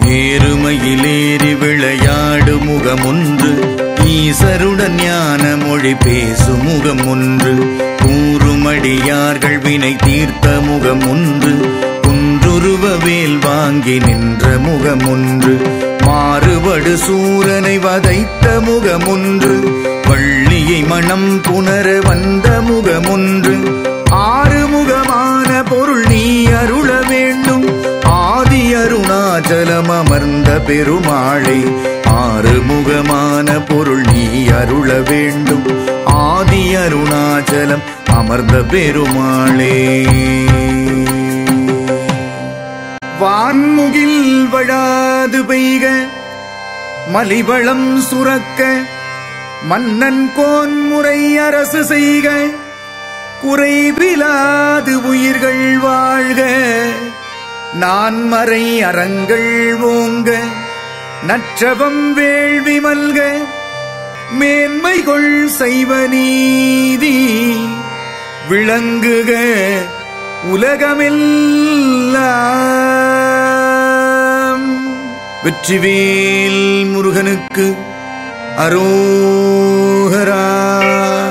ஏறுமையிலேறி விளையாடு முகமொன்று ஈசருடன் ஞான மொழி பேசும் முகம் ஒன்று கூறுமடியார்கள் வினை தீர்த்த முகம் ஒன்று குன்றுருவ வேல் வாங்கி நின்ற முகம் ஒன்று மாறுபடு சூரனை வதைத்த முகம் ஒன்று வள்ளியை மனம் புணர வந்த முகம் ஒன்று ஆறுமுகமான பொருள் நீ அருள வேண்டும் ஆதி அருணாச்சலம் அமர்ந்த பெருமாளை ஆறுமுகமான பொருள் நீ அருள வேண்டும் ஆதி அருணாச்சலம் அமர்ந்த பெருமாளே வான்முகில் வழாது பெய்க மலிவளம் சுரக்க மன்னன் கோன்முறை அரசு செய்க குறைவிலாது உயிர்கள் வாழ்க நான் மறை அறங்கள் ஓங்க நற்றவம் வேள்வி மல்க மேன்மைகொள் செய்வ நீதி விளங்குக உலகமெல்லாம் வெற்றிவேல் முருகனுக்கு அரோகரா